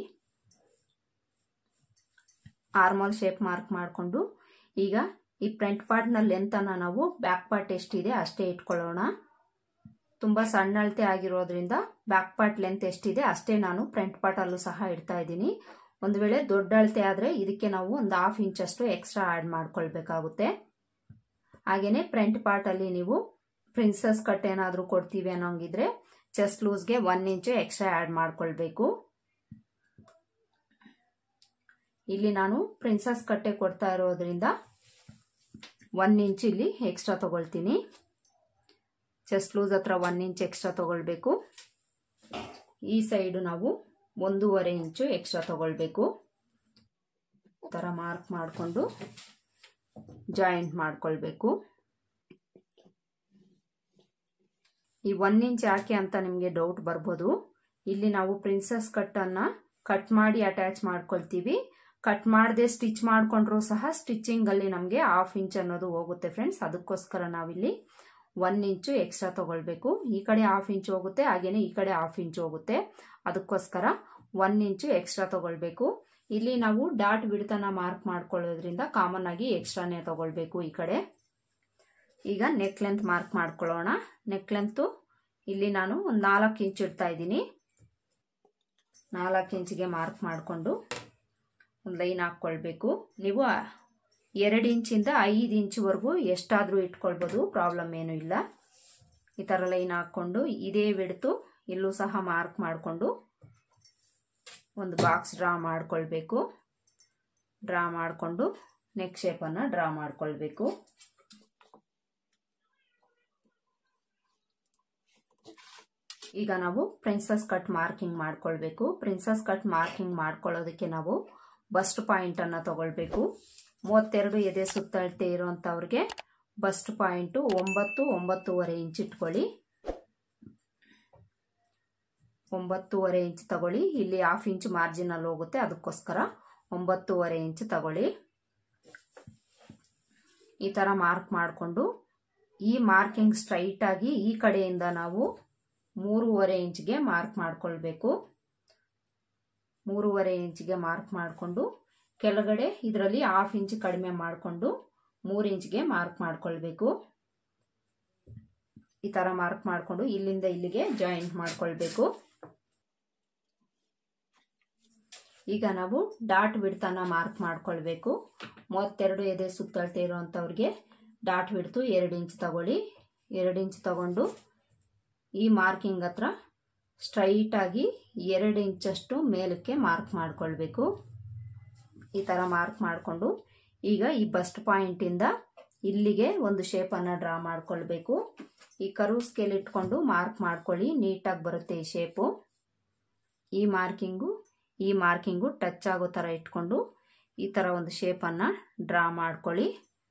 ಆರ್ಮಲ್ ಶೇಪ್ ಮಾರ್ಕ್ ಮಾಡಿಕೊಂಡು ಈಗ ಈ ಫ್ರಂಟ್ ಪಾರ್ಟ್ನ ಲೆಂತನ್ನು ನಾವು ಬ್ಯಾಕ್ ಪಾರ್ಟ್ ಎಷ್ಟಿದೆ ಅಷ್ಟೇ ಇಟ್ಕೊಳ್ಳೋಣ ತುಂಬ ಸಣ್ಣ ಅಳತೆ ಆಗಿರೋದ್ರಿಂದ ಬ್ಯಾಕ್ ಪಾರ್ಟ್ ಲೆಂತ್ ಎಷ್ಟಿದೆ ಅಷ್ಟೇ ನಾನು ಫ್ರಂಟ್ ಪಾರ್ಟಲ್ಲೂ ಸಹ ಇಡ್ತಾ ಇದ್ದೀನಿ ಒಂದು ವೇಳೆ ದೊಡ್ಡ ಅಳತೆ ಆದರೆ ಇದಕ್ಕೆ ನಾವು ಒಂದು ಹಾಫ್ ಇಂಚಷ್ಟು ಎಕ್ಸ್ಟ್ರಾ ಆ್ಯಡ್ ಮಾಡ್ಕೊಳ್ಬೇಕಾಗುತ್ತೆ ಹಾಗೆಯೇ ಫ್ರಂಟ್ ಪಾರ್ಟಲ್ಲಿ ನೀವು ಪ್ರಿನ್ಸಸ್ ಕಟ್ ಏನಾದರೂ ಕೊಡ್ತೀವಿ ಅನ್ನೋಂಗಿದ್ರೆ ಚೆಸ್ಟ್ ಲೂಸ್ಗೆ ಒನ್ ಇಂಚು ಎಕ್ಸ್ಟ್ರಾ ಆ್ಯಡ್ ಮಾಡ್ಕೊಳ್ಬೇಕು ಇಲ್ಲಿ ನಾನು ಪ್ರಿನ್ಸಸ್ ಕಟ್ಟೆ ಕೊಡ್ತಾ ಇರೋದ್ರಿಂದ ಒನ್ ಇಂಚ್ ಇಲ್ಲಿ ಎಕ್ಸ್ಟ್ರಾ ತಗೊಳ್ತೀನಿ ಚೆಸ್ಟ್ ಲೂಸ್ ಹತ್ರ ಒನ್ ಇಂಚ್ ಎಕ್ಸ್ಟ್ರಾ ತಗೊಳ್ಬೇಕು ಈ ಸೈಡು ನಾವು ಒಂದೂವರೆ ಇಂಚು ಎಕ್ಸ್ಟ್ರಾ ತಗೊಳ್ಬೇಕು ಥರ ಮಾರ್ಕ್ ಮಾಡಿಕೊಂಡು ಜಾಯಿಂಟ್ ಮಾಡ್ಕೊಳ್ಬೇಕು ಈ ಒನ್ ಇಂಚ್ ಯಾಕೆ ಅಂತ ನಿಮಗೆ ಡೌಟ್ ಬರ್ಬೋದು ಇಲ್ಲಿ ನಾವು ಪ್ರಿನ್ಸಸ್ ಕಟ್ಟನ್ನು ಕಟ್ ಮಾಡಿ ಅಟ್ಯಾಚ್ ಮಾಡ್ಕೊಳ್ತೀವಿ ಕಟ್ ಮಾಡದೆ ಸ್ಟಿಚ್ ಮಾಡ್ಕೊಂಡ್ರೂ ಸಹ ಸ್ಟಿಚಿಂಗಲ್ಲಿ ನಮಗೆ ಹಾಫ್ ಇಂಚ್ ಅನ್ನೋದು ಹೋಗುತ್ತೆ ಫ್ರೆಂಡ್ಸ್ ಅದಕ್ಕೋಸ್ಕರ ನಾವಿಲ್ಲಿ ಒನ್ ಇಂಚು ಎಕ್ಸ್ಟ್ರಾ ತಗೊಳ್ಬೇಕು ಈ ಕಡೆ ಹಾಫ್ ಇಂಚ್ ಹೋಗುತ್ತೆ ಹಾಗೇನೆ ಈ ಕಡೆ ಹಾಫ್ ಇಂಚ್ ಹೋಗುತ್ತೆ ಅದಕ್ಕೋಸ್ಕರ ಒನ್ ಇಂಚು ಎಕ್ಸ್ಟ್ರಾ ತಗೊಳ್ಬೇಕು ಇಲ್ಲಿ ನಾವು ಡಾಟ್ ಬಿಡ್ತನ ಮಾರ್ಕ್ ಮಾಡ್ಕೊಳ್ಳೋದ್ರಿಂದ ಕಾಮನ್ ಆಗಿ ಎಕ್ಸ್ಟ್ರಾನೇ ತಗೊಳ್ಬೇಕು ಈ ಕಡೆ ಈಗ ನೆಕ್ ಲೆಂತ್ ಮಾರ್ಕ್ ಮಾಡ್ಕೊಳ್ಳೋಣ ನೆಕ್ ಲೆಂತು ಇಲ್ಲಿ ನಾನು ಒಂದು ನಾಲ್ಕು ಇಂಚ್ ಇಡ್ತಾ ಇದ್ದೀನಿ ನಾಲ್ಕು ಇಂಚಿಗೆ ಮಾರ್ಕ್ ಮಾಡಿಕೊಂಡು ಒಂದು ಲೈನ್ ಹಾಕ್ಕೊಳ್ಬೇಕು ನೀವು ಎರಡು ಇಂಚಿಂದ ಐದು ಇಂಚ್ವರೆಗೂ ಎಷ್ಟಾದರೂ ಇಟ್ಕೊಳ್ಬೋದು ಪ್ರಾಬ್ಲಮ್ ಏನೂ ಇಲ್ಲ ಈ ಥರ ಲೈನ್ ಹಾಕ್ಕೊಂಡು ಇದೇ ಬಿಡ್ತು ಇಲ್ಲೂ ಸಹ ಮಾರ್ಕ್ ಮಾಡಿಕೊಂಡು ಒಂದು ಬಾಕ್ಸ್ ಡ್ರಾ ಮಾಡ್ಕೊಳ್ಬೇಕು ಡ್ರಾ ಮಾಡಿಕೊಂಡು ನೆಕ್ ಶೇಪನ್ನು ಡ್ರಾ ಮಾಡ್ಕೊಳ್ಬೇಕು ಈಗ ನಾವು ಪ್ರಿನ್ಸಸ್ ಕಟ್ ಮಾರ್ಕಿಂಗ್ ಮಾಡ್ಕೊಳ್ಬೇಕು ಪ್ರಿನ್ಸಸ್ ಕಟ್ ಮಾರ್ಕಿಂಗ್ ಮಾಡ್ಕೊಳ್ಳೋದಕ್ಕೆ ನಾವು ಬಸ್ಟ್ ಪಾಯಿಂಟನ್ನು ತಗೊಳ್ಬೇಕು ಮೂವತ್ತೆರಡು ಎದೆ ಸುತ್ತಳತೆ ಇರೋಂಥವ್ರಿಗೆ ಬಸ್ಟ್ ಪಾಯಿಂಟು ಒಂಬತ್ತು ಒಂಬತ್ತೂವರೆ ಇಂಚ್ ಇಟ್ಕೊಳ್ಳಿ ಒಂಬತ್ತೂವರೆ ಇಂಚ್ ತಗೊಳ್ಳಿ ಇಲ್ಲಿ ಹಾಫ್ ಇಂಚ್ ಮಾರ್ಜಿನಲ್ಲಿ ಹೋಗುತ್ತೆ ಅದಕ್ಕೋಸ್ಕರ ಒಂಬತ್ತೂವರೆ ಇಂಚ್ ತಗೊಳ್ಳಿ ಈ ಥರ ಮಾರ್ಕ್ ಮಾಡಿಕೊಂಡು ಈ ಮಾರ್ಕಿಂಗ್ ಸ್ಟ್ರೈಟ್ ಆಗಿ ಈ ಕಡೆಯಿಂದ ನಾವು ಮೂರುವರೆ ಇಂಚ್ಗೆ ಮಾರ್ಕ್ ಮಾಡ್ಕೊಳ್ಬೇಕು ಮೂರುವರೆ ಇಂಚ್ಗೆ ಮಾರ್ಕ್ ಮಾಡಿಕೊಂಡು ಕೆಳಗಡೆ ಇದರಲ್ಲಿ ಹಾಫ್ ಇಂಚ್ ಕಡಿಮೆ ಮಾಡಿಕೊಂಡು ಮೂರು ಇಂಚ್ಗೆ ಮಾರ್ಕ್ ಮಾಡ್ಕೊಳ್ಬೇಕು ಈ ಥರ ಮಾರ್ಕ್ ಮಾಡಿಕೊಂಡು ಇಲ್ಲಿಂದ ಇಲ್ಲಿಗೆ ಜಾಯಿಂಟ್ ಮಾಡ್ಕೊಳ್ಬೇಕು ಈಗ ನಾವು ಡಾಟ್ ಬಿಡ್ತನ ಮಾರ್ಕ್ ಮಾಡ್ಕೊಳ್ಬೇಕು ಮೂವತ್ತೆರಡು ಎದೆ ಸುತ್ತಳತೆ ಇರೋವಂಥವ್ರಿಗೆ ಡಾಟ್ ಬಿಡ್ತು ಎರಡು ಇಂಚ್ ತಗೊಳ್ಳಿ ಎರಡು ಇಂಚ್ ತಗೊಂಡು ಈ ಮಾರ್ಕಿಂಗ್ ಹತ್ರ ಸ್ಟ್ರೈಟಾಗಿ ಎರಡು ಇಂಚಷ್ಟು ಮೇಲಕ್ಕೆ ಮಾರ್ಕ್ ಮಾಡ್ಕೊಳ್ಬೇಕು ಈ ಥರ ಮಾರ್ಕ್ ಮಾಡಿಕೊಂಡು ಈಗ ಈ ಬಸ್ಟ್ ಪಾಯಿಂಟಿಂದ ಇಲ್ಲಿಗೆ ಒಂದು ಶೇಪನ್ನು ಡ್ರಾ ಮಾಡ್ಕೊಳ್ಬೇಕು ಈ ಕರು ಸ್ಕೇಲ್ ಇಟ್ಕೊಂಡು ಮಾರ್ಕ್ ಮಾಡ್ಕೊಳ್ಳಿ ನೀಟಾಗಿ ಬರುತ್ತೆ ಈ ಶೇಪು ಈ ಮಾರ್ಕಿಂಗು ಈ ಮಾರ್ಕಿಂಗು ಟಚ್ ಆಗೋ ಥರ ಇಟ್ಕೊಂಡು ಈ ಥರ ಒಂದು ಶೇಪನ್ನು ಡ್ರಾ ಮಾಡ್ಕೊಳ್ಳಿ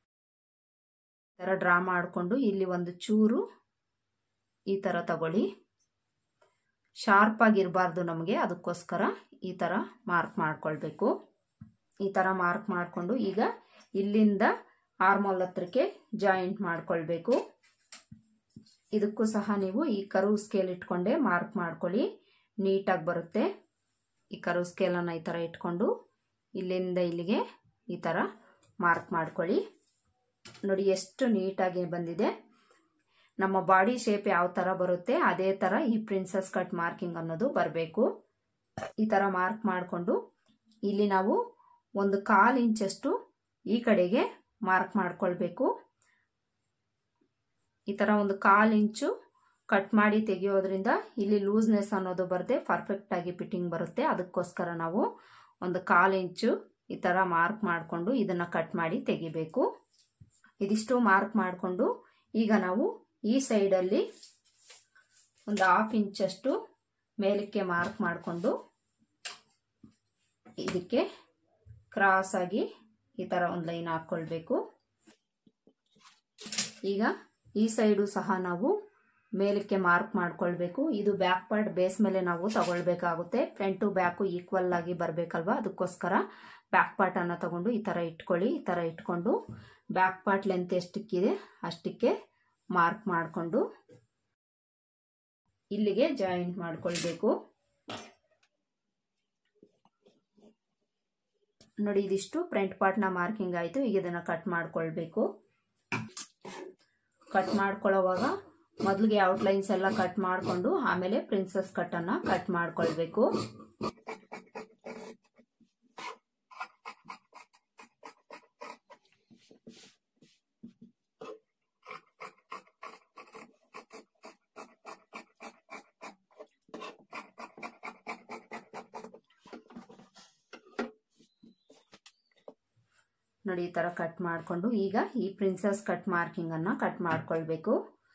ಈ ಥರ ಡ್ರಾ ಮಾಡಿಕೊಂಡು ಇಲ್ಲಿ ಒಂದು ಚೂರು ಈ ಥರ ತಗೊಳ್ಳಿ ಶಾರ್ಪ್ ಆಗಿರಬಾರ್ದು ನಮಗೆ ಅದಕ್ಕೋಸ್ಕರ ಈ ಥರ ಮಾರ್ಕ್ ಮಾಡ್ಕೊಳ್ಬೇಕು ಈ ಥರ ಮಾರ್ಕ್ ಮಾಡಿಕೊಂಡು ಈಗ ಇಲ್ಲಿಂದ ಆರ್ಮೋಲ್ ಹತ್ರಕ್ಕೆ ಜಾಯಿಂಟ್ ಮಾಡ್ಕೊಳ್ಬೇಕು ಇದಕ್ಕೂ ಸಹ ನೀವು ಈ ಕರು ಸ್ಕೇಲ್ ಇಟ್ಕೊಂಡೆ ಮಾರ್ಕ್ ಮಾಡ್ಕೊಳ್ಳಿ ನೀಟಾಗಿ ಬರುತ್ತೆ ಈ ಕರು ಸ್ಕೇಲನ್ನು ಈ ಥರ ಇಟ್ಕೊಂಡು ಇಲ್ಲಿಂದ ಇಲ್ಲಿಗೆ ಈ ಥರ ಮಾರ್ಕ್ ಮಾಡ್ಕೊಳ್ಳಿ ನೋಡಿ ಎಷ್ಟು ನೀಟಾಗಿ ಬಂದಿದೆ ನಮ್ಮ ಬಾಡಿ ಶೇಪ್ ಯಾವ ಥರ ಬರುತ್ತೆ ಅದೇ ಥರ ಈ ಪ್ರಿನ್ಸಸ್ ಕಟ್ ಮಾರ್ಕಿಂಗ್ ಅನ್ನೋದು ಬರಬೇಕು ಈ ಥರ ಮಾರ್ಕ್ ಮಾಡಿಕೊಂಡು ಇಲ್ಲಿ ನಾವು ಒಂದು ಕಾಲು ಇಂಚಷ್ಟು ಈ ಕಡೆಗೆ ಮಾರ್ಕ್ ಮಾಡ್ಕೊಳ್ಬೇಕು ಈ ಥರ ಒಂದು ಕಾಲು ಇಂಚು ಕಟ್ ಮಾಡಿ ತೆಗೆಯೋದ್ರಿಂದ ಇಲ್ಲಿ ಲೂಸ್ನೆಸ್ ಅನ್ನೋದು ಬರದೆ ಪರ್ಫೆಕ್ಟಾಗಿ ಫಿಟ್ಟಿಂಗ್ ಬರುತ್ತೆ ಅದಕ್ಕೋಸ್ಕರ ನಾವು ಒಂದು ಕಾಲು ಇಂಚು ಈ ಥರ ಮಾರ್ಕ್ ಮಾಡಿಕೊಂಡು ಇದನ್ನು ಕಟ್ ಮಾಡಿ ತೆಗಿಬೇಕು ಇದಿಷ್ಟು ಮಾರ್ಕ್ ಮಾಡಿಕೊಂಡು ಈಗ ನಾವು ಈ ಸೈಡಲ್ಲಿ ಒಂದು ಹಾಫ್ ಇಂಚಷ್ಟು ಮೇಲಕ್ಕೆ ಮಾರ್ಕ್ ಮಾಡಿಕೊಂಡು ಇದಕ್ಕೆ ಕ್ರಾಸ್ ಆಗಿ ಈ ಥರ ಒಂದು ಲೈನ್ ಹಾಕ್ಕೊಳ್ಬೇಕು ಈಗ ಈ ಸೈಡು ಸಹ ನಾವು ಮೇಲಕ್ಕೆ ಮಾರ್ಕ್ ಮಾಡ್ಕೊಳ್ಬೇಕು ಇದು ಬ್ಯಾಕ್ ಪಾರ್ಟ್ ಬೇಸ್ ಮೇಲೆ ನಾವು ತಗೊಳ್ಬೇಕಾಗುತ್ತೆ ಫ್ರಂಟು ಬ್ಯಾಕು ಈಕ್ವಲ್ ಆಗಿ ಬರಬೇಕಲ್ವಾ ಅದಕ್ಕೋಸ್ಕರ ಬ್ಯಾಕ್ ಪಾರ್ಟನ್ನು ತಗೊಂಡು ಈ ಥರ ಇಟ್ಕೊಳ್ಳಿ ಈ ಥರ ಇಟ್ಕೊಂಡು ಬ್ಯಾಕ್ ಪಾರ್ಟ್ ಲೆಂತ್ ಎಷ್ಟಕ್ಕಿದೆ ಅಷ್ಟಕ್ಕೆ ಮಾರ್ಕ್ ಮಾಡಿಕೊಂಡು ಇಲ್ಲಿಗೆ ಜಾಯಿಂಟ್ ಮಾಡ್ಕೊಳ್ಬೇಕು ನೋಡಿ ಇದಿಷ್ಟು ಫ್ರಂಟ್ ಪಾರ್ಟ್ನ ಮಾರ್ಕಿಂಗ್ ಆಯಿತು ಈಗ ಇದನ್ನು ಕಟ್ ಮಾಡ್ಕೊಳ್ಬೇಕು ಕಟ್ ಮಾಡ್ಕೊಳ್ಳೋವಾಗ ಮೊದಲಿಗೆ ಔಟ್ಲೈನ್ಸ್ ಎಲ್ಲ ಕಟ್ ಮಾಡಿಕೊಂಡು ಆಮೇಲೆ ಪ್ರಿನ್ಸಸ್ ಕಟ್ಟನ್ನು ಕಟ್ ಮಾಡ್ಕೊಳ್ಬೇಕು ನೋಡಿ ಈ ಥರ ಕಟ್ ಮಾಡಿಕೊಂಡು ಈಗ ಈ ಪ್ರಿನ್ಸಸ್ ಕಟ್ ಮಾರ್ಕಿಂಗನ್ನು ಕಟ್ ಮಾಡ್ಕೊಳ್ಬೇಕು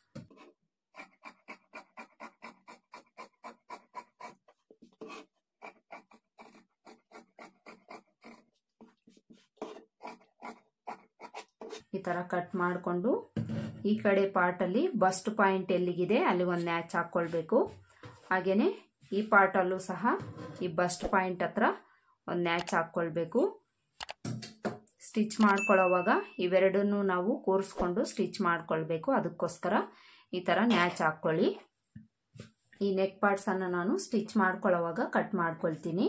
ಈ ಥರ ಕಟ್ ಮಾಡಿಕೊಂಡು ಈ ಕಡೆ ಪಾರ್ಟಲ್ಲಿ ಬಸ್ಟ್ ಪಾಯಿಂಟ್ ಎಲ್ಲಿಗಿದೆ ಅಲ್ಲಿ ಒಂದು ನ್ಯಾಚ್ ಹಾಕ್ಕೊಳ್ಬೇಕು ಹಾಗೆಯೇ ಈ ಪಾರ್ಟಲ್ಲೂ ಸಹ ಈ ಬಸ್ಟ್ ಪಾಯಿಂಟ್ ಹತ್ರ ಒಂದು ನ್ಯಾಚ್ ಹಾಕ್ಕೊಳ್ಬೇಕು ಸ್ಟಿಚ್ ಮಾಡ್ಕೊಳ್ಳೋವಾಗ ಇವೆರಡನ್ನೂ ನಾವು ಕೂರಿಸ್ಕೊಂಡು ಸ್ಟಿಚ್ ಮಾಡ್ಕೊಳ್ಬೇಕು ಅದಕ್ಕೋಸ್ಕರ ಈ ಥರ ನ್ಯಾಚ್ ಹಾಕ್ಕೊಳ್ಳಿ ಈ ನೆಕ್ ಪಾರ್ಟ್ಸನ್ನು ನಾನು ಸ್ಟಿಚ್ ಮಾಡ್ಕೊಳ್ಳೋವಾಗ ಕಟ್ ಮಾಡ್ಕೊಳ್ತೀನಿ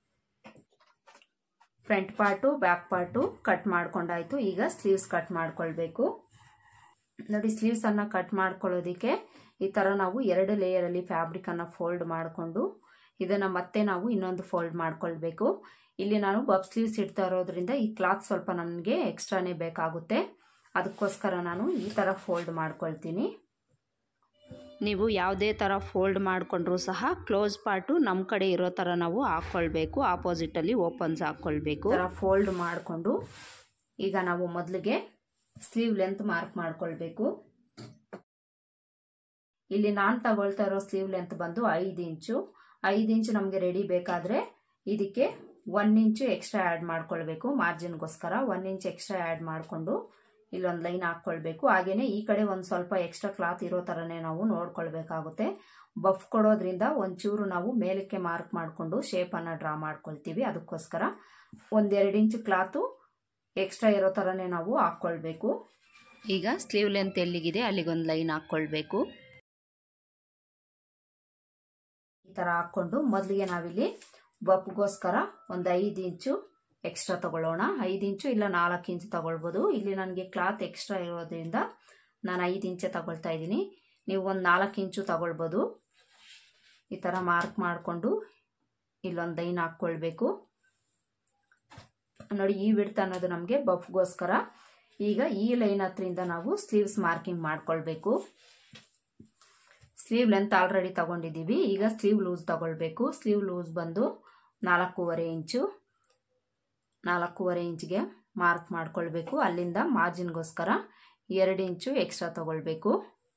front part back part cut ಮಾಡ್ಕೊಂಡಾಯ್ತು ಈಗ ಸ್ಲೀವ್ಸ್ ಕಟ್ ಮಾಡ್ಕೊಳ್ಬೇಕು ನೋಡಿ ಸ್ಲೀವ್ಸನ್ನು ಕಟ್ ಮಾಡ್ಕೊಳ್ಳೋದಕ್ಕೆ ಈ ಥರ ನಾವು ಎರಡು ಲೇಯರಲ್ಲಿ ಫ್ಯಾಬ್ರಿಕನ್ನು ಫೋಲ್ಡ್ ಮಾಡಿಕೊಂಡು ಇದನ್ನು ಮತ್ತೆ ನಾವು ಇನ್ನೊಂದು ಫೋಲ್ಡ್ ಮಾಡ್ಕೊಳ್ಬೇಕು ಇಲ್ಲಿ ನಾನು ಬಬ್ ಸ್ಲೀವ್ಸ್ ಇಡ್ತಾ ಇರೋದ್ರಿಂದ ಈ ಕ್ಲಾತ್ ಸ್ವಲ್ಪ ನನಗೆ ಎಕ್ಸ್ಟ್ರಾನೇ ಬೇಕಾಗುತ್ತೆ ಅದಕ್ಕೋಸ್ಕರ ನಾನು ಈ ಥರ ಫೋಲ್ಡ್ ಮಾಡ್ಕೊಳ್ತೀನಿ ನೀವು ಯಾವುದೇ ಥರ ಫೋಲ್ಡ್ ಮಾಡಿಕೊಂಡ್ರೂ ಸಹ ಕ್ಲೋಸ್ ಪಾರ್ಟು ನಮ್ಮ ಕಡೆ ಇರೋ ಥರ ನಾವು ಹಾಕ್ಕೊಳ್ಬೇಕು ಆಪೋಸಿಟಲ್ಲಿ ಓಪನ್ಸ್ ಹಾಕ್ಕೊಳ್ಬೇಕು ಥರ ಫೋಲ್ಡ್ ಮಾಡಿಕೊಂಡು ಈಗ ನಾವು ಮೊದಲಿಗೆ ಸ್ಲೀವ್ ಲೆಂತ್ ಮಾರ್ಕ್ ಮಾಡ್ಕೊಳ್ಬೇಕು ಇಲ್ಲಿ ನಾನು ತಗೊಳ್ತಾ ಇರೋ ಸ್ಲೀವ್ ಲೆಂತ್ ಬಂದು ಐದು ಇಂಚು ಐದು ಇಂಚು ನಮಗೆ ರೆಡಿ ಬೇಕಾದರೆ ಇದಕ್ಕೆ ಒನ್ ಇಂಚು ಎಕ್ಸ್ಟ್ರಾ ಆ್ಯಡ್ ಮಾಡ್ಕೊಳ್ಬೇಕು ಮಾರ್ಜಿನ್ಗೋಸ್ಕರ ಒನ್ ಇಂಚ್ ಎಕ್ಸ್ಟ್ರಾ ಆ್ಯಡ್ ಮಾಡಿಕೊಂಡು ಇಲ್ಲೊಂದು ಲೈನ್ ಹಾಕ್ಕೊಳ್ಬೇಕು ಹಾಗೆಯೇ ಈ ಕಡೆ ಒಂದು ಸ್ವಲ್ಪ ಎಕ್ಸ್ಟ್ರಾ ಕ್ಲಾತ್ ಇರೋ ಥರನೇ ನಾವು ನೋಡ್ಕೊಳ್ಬೇಕಾಗುತ್ತೆ ಬಫ್ ಕೊಡೋದ್ರಿಂದ ಒಂಚೂರು ನಾವು ಮೇಲಕ್ಕೆ ಮಾರ್ಕ್ ಮಾಡಿಕೊಂಡು ಶೇಪನ್ನು ಡ್ರಾ ಮಾಡ್ಕೊಳ್ತೀವಿ ಅದಕ್ಕೋಸ್ಕರ ಒಂದೆರಡು ಇಂಚು ಕ್ಲಾತು ಎಕ್ಸ್ಟ್ರಾ ಇರೋ ಥರನೇ ನಾವು ಹಾಕ್ಕೊಳ್ಬೇಕು ಈಗ ಸ್ಲೀವ್ ಲೆಂತ್ ಎಲ್ಲಿಗಿದೆ ಅಲ್ಲಿಗೊಂದು ಲೈನ್ ಹಾಕ್ಕೊಳ್ಬೇಕು ಈ ಥರ ಹಾಕ್ಕೊಂಡು ಮೊದಲಿಗೆ ನಾವಿಲ್ಲಿ ಬಪ್ಗೋಸ್ಕರ ಒಂದು ಐದು ಇಂಚು ಎಕ್ಸ್ಟ್ರಾ ತಗೊಳ್ಳೋಣ ಐದು ಇಂಚು ಇಲ್ಲ ನಾಲ್ಕು ಇಂಚು ತಗೊಳ್ಬೋದು ಇಲ್ಲಿ ನನಗೆ ಕ್ಲಾತ್ ಎಕ್ಸ್ಟ್ರಾ ಇರೋದ್ರಿಂದ ನಾನು ಐದು ಇಂಚೆ ತಗೊಳ್ತಾ ಇದ್ದೀನಿ ನೀವು ಒಂದು ನಾಲ್ಕು ಇಂಚು ತಗೊಳ್ಬೋದು ಈ ಥರ ಮಾರ್ಕ್ ಮಾಡಿಕೊಂಡು ಇಲ್ಲೊಂದು ಲೈನ್ ಹಾಕ್ಕೊಳ್ಬೇಕು ನೋಡಿ ಈ ವಿಡ್ತ್ ಅನ್ನೋದು ನಮಗೆ ಬಫ್ಗೋಸ್ಕರ ಈಗ ಈ ಲೈನ್ ಹತ್ರಿಂದ ನಾವು ಸ್ಲೀವ್ಸ್ ಮಾರ್ಕಿಂಗ್ ಮಾಡ್ಕೊಳ್ಬೇಕು ಸ್ಲೀವ್ ಲೆಂತ್ ಆಲ್ರೆಡಿ ತಗೊಂಡಿದ್ದೀವಿ ಈಗ ಸ್ಲೀವ್ ಲೂಸ್ ತಗೊಳ್ಬೇಕು ಸ್ಲೀವ್ ಲೂಸ್ ಬಂದು ನಾಲ್ಕೂವರೆ ಇಂಚು ನಾಲ್ಕೂವರೆ ಇಂಚ್ಗೆ ಮಾರ್ಕ್ ಮಾಡ್ಕೊಳ್ಬೇಕು ಅಲ್ಲಿಂದ ಮಾರ್ಜಿನ್ಗೋಸ್ಕರ ಎರಡು ಇಂಚು ಎಕ್ಸ್ಟ್ರಾ ತಗೊಳ್ಬೇಕು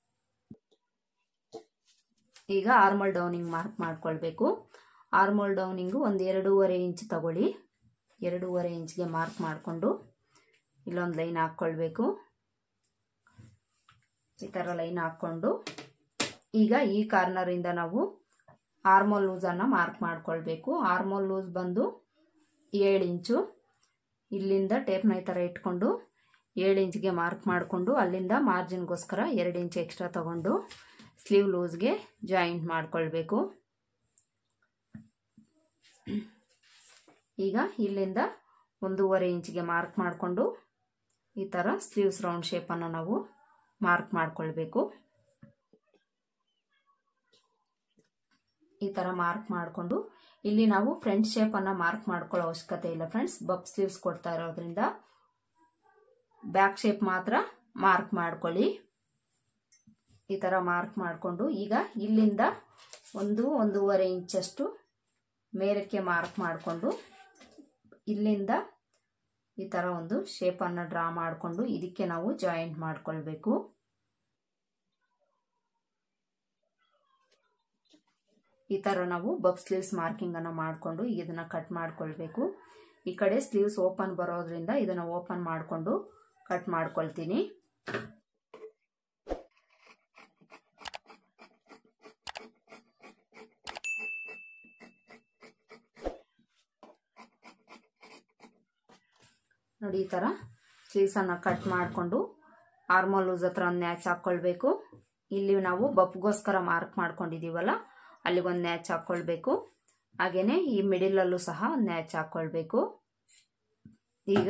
ಈಗ ಆರ್ಮಲ್ ಡೌನಿಂಗ್ ಮಾರ್ಕ್ ಮಾಡ್ಕೊಳ್ಬೇಕು ಆರ್ಮಲ್ ಡೌನಿಂಗು ಒಂದು ಎರಡೂವರೆ ಇಂಚ್ ತಗೊಳ್ಳಿ ಎರಡೂವರೆ ಇಂಚ್ಗೆ ಮಾರ್ಕ್ ಮಾಡಿಕೊಂಡು ಇಲ್ಲೊಂದು ಲೈನ್ ಹಾಕ್ಕೊಳ್ಬೇಕು ಈ ಥರ ಲೈನ್ ಹಾಕ್ಕೊಂಡು ಈಗ ಈ ಕಾರ್ನರಿಂದ ನಾವು ಆರ್ಮೋಲ್ ಲೂಸನ್ನು ಮಾರ್ಕ್ ಮಾಡ್ಕೊಳ್ಬೇಕು ಆರ್ಮೋಲ್ ಲೂಸ್ ಬಂದು ಏಳು ಇಂಚು ಇಲ್ಲಿಂದ ಟೇಪ್ನ ಈ ಥರ ಇಟ್ಕೊಂಡು ಏಳು ಇಂಚ್ಗೆ ಮಾರ್ಕ್ ಮಾಡಿಕೊಂಡು ಅಲ್ಲಿಂದ ಮಾರ್ಜಿನ್ಗೋಸ್ಕರ ಎರಡು ಇಂಚ್ ಎಕ್ಸ್ಟ್ರಾ ತಗೊಂಡು ಸ್ಲೀವ್ ಲೂಸ್ಗೆ ಜಾಯಿಂಟ್ ಮಾಡ್ಕೊಳ್ಬೇಕು ಈಗ ಇಲ್ಲಿಂದ ಒಂದೂವರೆ ಇಂಚ್ಗೆ ಮಾರ್ಕ್ ಮಾಡಿಕೊಂಡು ಈ ಥರ ಸ್ಲೀವ್ಸ್ ರೌಂಡ್ ಶೇಪನ್ನು ನಾವು ಮಾರ್ಕ್ ಮಾಡ್ಕೊಳ್ಬೇಕು ಈ ಥರ ಮಾರ್ಕ್ ಮಾಡಿಕೊಂಡು ಇಲ್ಲಿ ನಾವು ಫ್ರಂಟ್ ಶೇಪನ್ನು ಮಾರ್ಕ್ ಮಾಡ್ಕೊಳ್ಳೋ ಅವಶ್ಯಕತೆ ಇಲ್ಲ ಫ್ರೆಂಡ್ಸ್ ಬಬ್ ಸ್ಲೀವ್ಸ್ ಕೊಡ್ತಾ ಇರೋದ್ರಿಂದ ಬ್ಯಾಕ್ ಶೇಪ್ ಮಾತ್ರ ಮಾರ್ಕ್ ಮಾಡ್ಕೊಳ್ಳಿ ಈ ಥರ ಮಾರ್ಕ್ ಮಾಡಿಕೊಂಡು ಈಗ ಇಲ್ಲಿಂದ ಒಂದು ಒಂದೂವರೆ ಇಂಚಷ್ಟು ಮೇಲಕ್ಕೆ ಮಾರ್ಕ್ ಮಾಡಿಕೊಂಡು ಇಲ್ಲಿಂದ ಈ ಥರ ಒಂದು ಶೇಪನ್ನು ಡ್ರಾ ಮಾಡಿಕೊಂಡು ಇದಕ್ಕೆ ನಾವು ಜಾಯಿಂಟ್ ಮಾಡ್ಕೊಳ್ಬೇಕು ಈ ಥರ ನಾವು ಬಬ್ ಸ್ಲೀವ್ಸ್ ಮಾರ್ಕಿಂಗನ್ನು ಮಾಡಿಕೊಂಡು ಇದನ್ನು ಕಟ್ ಮಾಡ್ಕೊಳ್ಬೇಕು ಈ ಕಡೆ ಸ್ಲೀವ್ಸ್ ಓಪನ್ ಬರೋದ್ರಿಂದ ಇದನ್ನು ಓಪನ್ ಮಾಡಿಕೊಂಡು ಕಟ್ ಮಾಡ್ಕೊಳ್ತೀನಿ ನೋಡಿ ಈ ಥರ ಸ್ಲೀವ್ಸನ್ನು ಕಟ್ ಮಾಡಿಕೊಂಡು ಆರ್ಮಲ್ ಲೂಸ್ ಹತ್ರ ಒಂದು ನ್ಯಾಚ್ ಹಾಕ್ಕೊಳ್ಬೇಕು ಇಲ್ಲಿ ನಾವು ಬಪ್ಗೋಸ್ಕರ ಮಾರ್ಕ್ ಮಾಡ್ಕೊಂಡಿದ್ದೀವಲ್ಲ ಅಲ್ಲಿಗೊಂದು ನ್ಯಾಚ್ ಹಾಕ್ಕೊಳ್ಬೇಕು ಹಾಗೆಯೇ ಈ ಮಿಡಿಲಲ್ಲೂ ಸಹ ಒಂದು ನ್ಯಾಚ್ ಹಾಕ್ಕೊಳ್ಬೇಕು ಈಗ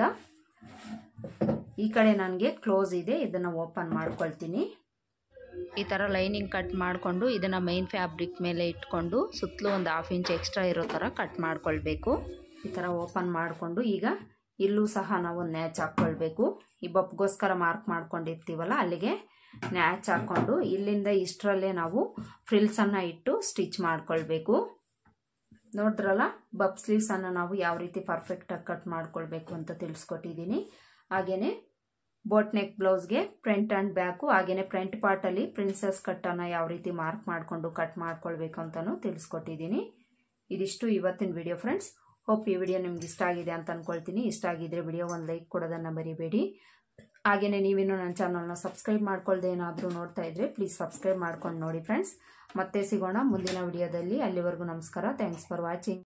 ಈ ಕಡೆ ನನಗೆ ಕ್ಲೋಸ್ ಇದೆ ಇದನ್ನು ಓಪನ್ ಮಾಡ್ಕೊಳ್ತೀನಿ ಈ ಥರ ಲೈನಿಂಗ್ ಕಟ್ ಮಾಡಿಕೊಂಡು ಇದನ್ನು ಮೈನ್ ಫ್ಯಾಬ್ರಿಕ್ ಮೇಲೆ ಇಟ್ಕೊಂಡು ಸುತ್ತಲೂ ಒಂದು ಹಾಫ್ ಇಂಚ್ ಎಕ್ಸ್ಟ್ರಾ ಇರೋ ಥರ ಕಟ್ ಮಾಡ್ಕೊಳ್ಬೇಕು ಈ ಥರ ಓಪನ್ ಮಾಡಿಕೊಂಡು ಈಗ ಇಲ್ಲೂ ಸಹ ನಾವು ನ್ಯಾಚ್ ಹಾಕ್ಕೊಳ್ಬೇಕು ಈ ಬಪ್ಗೋಸ್ಕರ ಮಾರ್ಕ್ ಮಾಡ್ಕೊಂಡಿರ್ತೀವಲ್ಲ ಅಲ್ಲಿಗೆ ನ್ಯಾಚ್ ಹಾಕ್ಕೊಂಡು ಇಲ್ಲಿಂದ ಇಷ್ಟರಲ್ಲೇ ನಾವು ಫ್ರಿಲ್ಸನ್ನು ಇಟ್ಟು ಸ್ಟಿಚ್ ಮಾಡ್ಕೊಳ್ಬೇಕು ನೋಡಿದ್ರಲ್ಲ ಬಬ್ ಸ್ಲೀವ್ಸನ್ನು ನಾವು ಯಾವ ರೀತಿ ಪರ್ಫೆಕ್ಟಾಗಿ ಕಟ್ ಮಾಡ್ಕೊಳ್ಬೇಕು ಅಂತ ತಿಳಿಸ್ಕೊಟ್ಟಿದ್ದೀನಿ ಹಾಗೆಯೇ ಬೋಟ್ ನೆಕ್ ಬ್ಲೌಸ್ಗೆ ಫ್ರಂಟ್ ಆ್ಯಂಡ್ ಬ್ಯಾಕು ಹಾಗೆಯೇ ಫ್ರಂಟ್ ಪಾರ್ಟಲ್ಲಿ ಪ್ರಿನ್ಸಸ್ ಕಟ್ಟನ್ನು ಯಾವ ರೀತಿ ಮಾರ್ಕ್ ಮಾಡಿಕೊಂಡು ಕಟ್ ಮಾಡ್ಕೊಳ್ಬೇಕು ಅಂತಲೂ ತಿಳಿಸ್ಕೊಟ್ಟಿದ್ದೀನಿ ಇದಿಷ್ಟು ಇವತ್ತಿನ ವಿಡಿಯೋ ಫ್ರೆಂಡ್ಸ್ ಹೋಪ್ ಈ ವಿಡಿಯೋ ನಿಮ್ಗೆ ಇಷ್ಟ ಆಗಿದೆ ಅಂತ ಅಂದ್ಕೊಳ್ತೀನಿ ಇಷ್ಟ ಆಗಿದ್ರೆ ವಿಡಿಯೋ ಒಂದು ಲೈಕ್ ಕೊಡೋದನ್ನು ಮರಿಬೇಡಿ ಹಾಗೆಯೇ ನೀವಿನ್ನೂ ನನ್ನ ಚಾನಲ್ನ ಸಬ್ಸ್ಕ್ರೈಬ್ ಮಾಡ್ಕೊಳ್ದೆ ಏನಾದರೂ ನೋಡ್ತಾ ಇದ್ರೆ ಪ್ಲೀಸ್ ಸಬ್ಸ್ಕ್ರೈಬ್ ಮಾಡ್ಕೊಂಡು ನೋಡಿ ಫ್ರೆಂಡ್ಸ್ ಮತ್ತೆ ಸಿಗೋಣ ಮುಂದಿನ ವಿಡಿಯೋದಲ್ಲಿ ಅಲ್ಲಿವರೆಗೂ ನಮಸ್ಕಾರ ಥ್ಯಾಂಕ್ಸ್ ಫಾರ್ ವಾಚಿಂಗ್